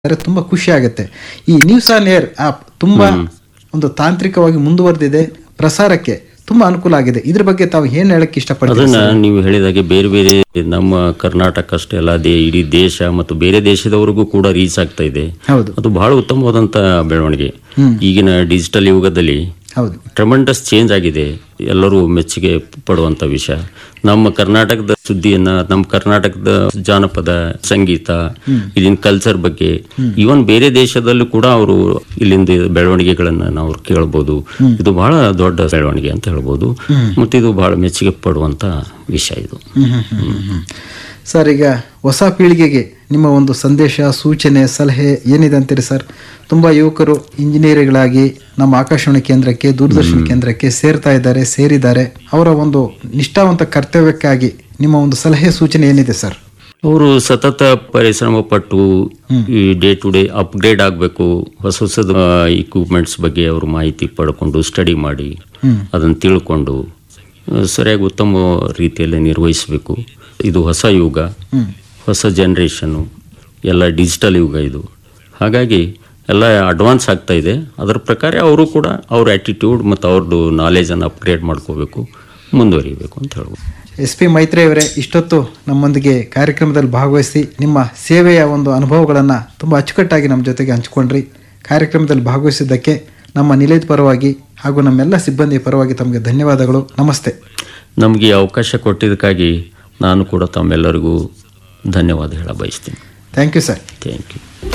ಆದರೆ ತುಂಬಾ ಖುಷಿ ಆಗುತ್ತೆ ಈ ನ್ಯೂಸ್ ಆನ್ ಏರ್ ಆಪ್ ತುಂಬಾ ಒಂದು ತಾಂತ್ರಿಕವಾಗಿ ಮುಂದುವರೆದಿದೆ ಪ್ರಸಾರಕ್ಕೆ ತುಂಬಾ ಅನುಕೂಲ ಆಗಿದೆ ಇದ್ರ ಬಗ್ಗೆ ತಾವು ಏನ್ ಹೇಳಕ್ ಇಷ್ಟಪಡ್ತೀರಿ ಅದನ್ನ ನೀವು ಹೇಳಿದಾಗೆ ಬೇರೆ ಬೇರೆ ನಮ್ಮ ಕರ್ನಾಟಕ ಅಷ್ಟೇ ಅಲ್ಲ ಅದೇ ಇಡೀ ದೇಶ ಮತ್ತು ಬೇರೆ ದೇಶದವರೆಗೂ ಕೂಡ ರೀಚ್ ಆಗ್ತಾ ಇದೆ ಹೌದು ಅದು ಬಹಳ ಉತ್ತಮವಾದಂತ ಬೆಳವಣಿಗೆ ಈಗಿನ ಡಿಜಿಟಲ್ ಯುಗದಲ್ಲಿ ಹೌದು ಟ್ರಮಂಡಸ್ ಚೇಂಜ್ ಆಗಿದೆ ಎಲ್ಲರೂ ಮೆಚ್ಚುಗೆ ಪಡುವಂತ ವಿಷಯ ನಮ್ಮ ಕರ್ನಾಟಕದ ಸುದ್ದಿಯನ್ನ ನಮ್ಮ ಕರ್ನಾಟಕದ ಜಾನಪದ ಸಂಗೀತ ಇಲ್ಲಿನ ಕಲ್ಚರ್ ಬಗ್ಗೆ ಈವನ್ ಬೇರೆ ದೇಶದಲ್ಲೂ ಕೂಡ ಅವರು ಇಲ್ಲಿಂದ ಬೆಳವಣಿಗೆಗಳನ್ನ ನಾವು ಕೇಳಬಹುದು ಇದು ಬಹಳ ದೊಡ್ಡ ಬೆಳವಣಿಗೆ ಅಂತ ಹೇಳ್ಬೋದು ಮತ್ತು ಇದು ಬಹಳ ಮೆಚ್ಚುಗೆ ಪಡುವಂತ ವಿಷಯ ಇದು ಹ್ಮ್, ಹ್ಮ್, ಹ್ಮ್, ಹ್ಮ್, ಹ್ಮ್. ಸರ್ ಈಗ ಹೊಸ ಪೀಳಿಗೆಗೆ ನಿಮ್ಮ ಒಂದು ಸಂದೇಶ ಸೂಚನೆ ಸಲಹೆ ಏನಿದೆ ಅಂತೀರಿ ಸರ್ ತುಂಬಾ ಯುವಕರು ಇಂಜಿನಿಯರ್ಗಳಾಗಿ ನಮ್ಮ ಆಕಾಶವಾಣಿ ಕೇಂದ್ರಕ್ಕೆ ದೂರದರ್ಶನ ಕೇಂದ್ರಕ್ಕೆ ಸೇರ್ತಾ ಇದ್ದಾರೆ ಸೇರಿದ್ದಾರೆ ಅವರ ಒಂದು ನಿಷ್ಠಾವಂತ ಕರ್ತವ್ಯಕ್ಕಾಗಿ ನಿಮ್ಮ ಒಂದು ಸಲಹೆ ಸೂಚನೆ ಏನಿದೆ ಸರ್ ಅವರು ಸತತ ಪರಿಶ್ರಮ ಪಟ್ಟು ಈ ಡೇ ಟು ಡೇ ಅಪ್ಗ್ರೇಡ್ ಆಗಬೇಕು ಹೊಸ ಹೊಸದ ಇಕ್ವಿಪ್ಮೆಂಟ್ಸ್ ಬಗ್ಗೆ ಅವರು ಮಾಹಿತಿ ಪಡ್ಕೊಂಡು ಸ್ಟಡಿ ಮಾಡಿ ಅದನ್ನು ತಿಳ್ಕೊಂಡು ಆ, ಸರಿಯಾಗಿ ಉತ್ತಮ ರೀತಿಯಲ್ಲಿ ನಿರ್ವಹಿಸಬೇಕು ಇದು ಹೊಸ ಯುಗ ಹೊಸ ಜನ್ರೇಷನ್ನು ಎಲ್ಲ ಡಿಜಿಟಲ್ ಯುಗ ಇದು ಹಾಗಾಗಿ ಎಲ್ಲ ಅಡ್ವಾನ್ಸ್ ಆಗ್ತಾ ಇದೆ ಅದರ ಪ್ರಕಾರ ಅವರು ಕೂಡ ಅವ್ರ ಆ್ಯಟಿಟ್ಯೂಡ್ ಮತ್ತು ಅವ್ರದ್ದು ನಾಲೆಜನ್ನು ಅಪ್ಗ್ರೇಡ್ ಮಾಡ್ಕೋಬೇಕು ಮುಂದುವರಿಬೇಕು ಅಂತ ಹೇಳ್ಬೋದು ಎಸ್ ಪಿ ಮೈತ್ರಿ ಅವರೇ ಇಷ್ಟೊತ್ತು ನಮ್ಮೊಂದಿಗೆ ಕಾರ್ಯಕ್ರಮದಲ್ಲಿ ಭಾಗವಹಿಸಿ ನಿಮ್ಮ ಸೇವೆಯ ಒಂದು ಅನುಭವಗಳನ್ನು ತುಂಬ ಅಚ್ಚುಕಟ್ಟಾಗಿ ನಮ್ಮ ಜೊತೆಗೆ ಹಂಚಿಕೊಂಡ್ರಿ ಕಾರ್ಯಕ್ರಮದಲ್ಲಿ ಭಾಗವಹಿಸಿದ್ದಕ್ಕೆ ನಮ್ಮ ನಿಲಯದ ಪರವಾಗಿ ಹಾಗೂ ನಮ್ಮೆಲ್ಲ ಸಿಬ್ಬಂದಿ ಪರವಾಗಿ ತಮಗೆ ಧನ್ಯವಾದಗಳು ನಮಸ್ತೆ ನಮಗೆ ಈ ಅವಕಾಶ ಕೊಟ್ಟಿದ್ದಕ್ಕಾಗಿ ನಾನು ಕೂಡ ತಮ್ಮೆಲ್ಲರಿಗೂ ಧನ್ಯವಾದ ಹೇಳ ಬಯಸ್ತೀನಿ thank you sir thank you